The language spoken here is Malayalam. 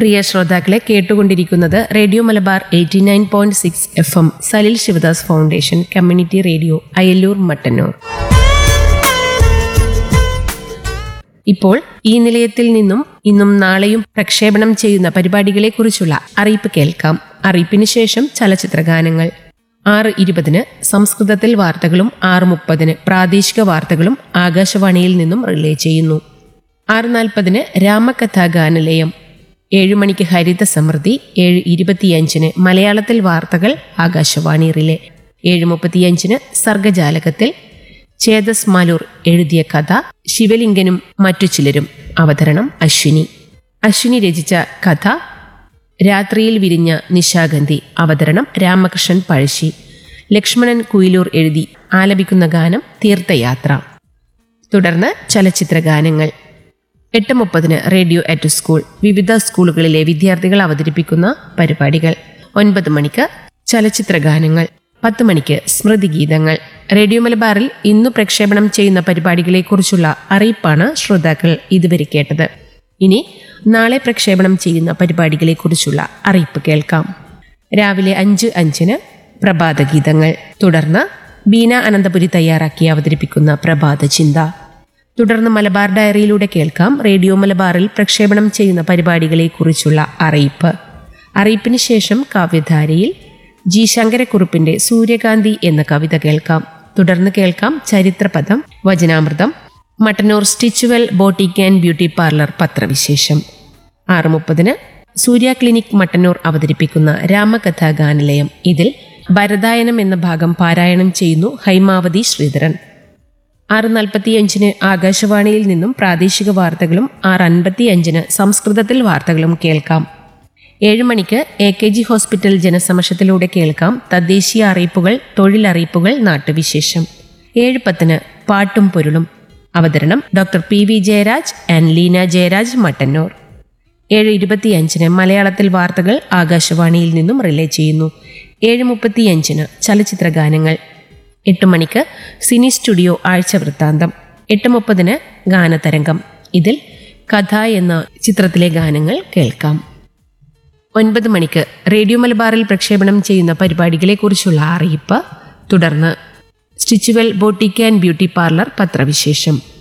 പ്രിയ ശ്രോതാക്കളെ കേട്ടുകൊണ്ടിരിക്കുന്നത് radio Malabar eighty nine point six F M Salil Sivadas foundation community radio Ayallur Mattannur ഇപ്പോൾ ഈ നിലയത്തിൽ നിന്നും ഇന്നും നാളെയും പ്രക്ഷേപണം ചെയ്യുന്ന പരിപാടികളെക്കുറിച്ചുള്ള അറിയിപ്പ് കേൾക്കാം അറിയിപ്പിന് ശേഷം ചലച്ചിത്ര ഗാനങ്ങൾ ആറ് ഇരുപതിന് സംസ്കൃതത്തിൽ വാർത്തകളും ആറ് മുപ്പതിന് പ്രാദേശിക വാർത്തകളും ആകാശവാണിയിൽ നിന്നും റിലേ ചെയ്യുന്നു ആറ് നാൽപ്പതിന് രാമകഥാ ഗാനലയം ഏഴു മണിക്ക് ഹരിത സമൃദ്ധി ഏഴ് ഇരുപത്തിയഞ്ചിന് മലയാളത്തിൽ വാർത്തകൾ ആകാശവാണി റിലേ ഏഴ് മുപ്പത്തിയഞ്ചിന് സർഗജാലകത്തിൽ ചേതസ് മാലൂർ എഴുതിയ കഥ ശിവലിംഗനും മറ്റു ചിലരും അവതരണം അശ്വിനി അശ്വിനി രചിച്ച കഥ രാത്രിയിൽ വിരിഞ്ഞ നിശാഗന്ധി അവതരണം രാമകൃഷ്ണൻ പഴശ്ശി ലക്ഷ്മണൻ കുയിലൂർ എഴുതി ആലപിക്കുന്ന ഗാനം തീർത്ഥയാത്ര തുടർന്ന് ചലച്ചിത്ര ഗാനങ്ങൾ എട്ട് മുപ്പതിന് റേഡിയോ അറ്റ് സ്കൂൾ വിവിധ സ്കൂളുകളിലെ വിദ്യാർത്ഥികൾ അവതരിപ്പിക്കുന്ന പരിപാടികൾ ഒൻപത് മണിക്ക് ചലച്ചിത്ര ഗാനങ്ങൾ പത്ത് മണിക്ക് സ്മൃതി ഗീതങ്ങൾ റേഡിയോ മലബാറിൽ ഇന്നു പ്രക്ഷേപണം ചെയ്യുന്ന പരിപാടികളെക്കുറിച്ചുള്ള അറിയിപ്പാണ് ശ്രോതാക്കൾ ഇതുവരെ കേട്ടത് ഇനി നാളെ പ്രക്ഷേപണം ചെയ്യുന്ന പരിപാടികളെക്കുറിച്ചുള്ള അറിയിപ്പ് കേൾക്കാം രാവിലെ അഞ്ച് അഞ്ചിന് പ്രഭാത ഗീതങ്ങൾ തുടർന്ന് ബീന അനന്തപുരി തയ്യാറാക്കി അവതരിപ്പിക്കുന്ന പ്രഭാത ചിന്ത തുടർന്ന് മലബാർ ഡയറിയിലൂടെ കേൾക്കാം റേഡിയോ മലബാറിൽ പ്രക്ഷേപണം ചെയ്യുന്ന പരിപാടികളെക്കുറിച്ചുള്ള അറിയിപ്പ് അറിയിപ്പിന് ശേഷം കാവ്യധാരയിൽ ജി ശങ്കരക്കുറുപ്പിന്റെ സൂര്യകാന്തി എന്ന കവിത കേൾക്കാം തുടർന്ന് കേൾക്കാം ചരിത്രപദം വചനാമൃതം Mattannur Stitchual boutique and beauty parlour പത്രവിശേഷം ആറ് മുപ്പതിന് സൂര്യ ക്ലിനിക് മട്ടന്നൂർ അവതരിപ്പിക്കുന്ന രാമകഥാ ഗാനലയം ഇതിൽ ഭരതായനം എന്ന ഭാഗം പാരായണം ചെയ്യുന്നു ഹൈമാവതി ശ്രീധരൻ ആറ് നാൽപ്പത്തിയഞ്ചിന് ആകാശവാണിയിൽ നിന്നും പ്രാദേശിക വാർത്തകളും ആറ് അൻപത്തിയഞ്ചിന് സംസ്കൃതത്തിൽ വാർത്തകളും കേൾക്കാം ഏഴ് മണിക്ക് എ കെ ജി ഹോസ്പിറ്റൽ ജനസമക്ഷത്തിലൂടെ കേൾക്കാം തദ്ദേശീയ അറിയിപ്പുകൾ തൊഴിലറിയിപ്പുകൾ നാട്ടുവിശേഷം ഏഴ് പത്തിന് പാട്ടും പൊരുളും അവതരണം doctor P V Jayaraj and Leena Jayaraj Mattannur ഏഴ് ഇരുപത്തിയഞ്ചിന് മലയാളത്തിൽ വാർത്തകൾ ആകാശവാണിയിൽ നിന്നും റിലേ ചെയ്യുന്നു ഏഴ് മുപ്പത്തിയഞ്ചിന് ചലച്ചിത്ര ഗാനങ്ങൾ എട്ട് മണിക്ക് സിനി സ്റ്റുഡിയോ ആഴ്ച വൃത്താന്തം എട്ട് മുപ്പതിന് ഗാനതരംഗം ഇതിൽ കഥ എന്ന ചിത്രത്തിലെ ഗാനങ്ങൾ കേൾക്കാം ഒൻപത് മണിക്ക് റേഡിയോ മലബാറിൽ പ്രക്ഷേപണം ചെയ്യുന്ന പരിപാടികളെക്കുറിച്ചുള്ള അറിയിപ്പ് തുടർന്ന് Stitchual boutique and beauty parlour പത്രവിശേഷം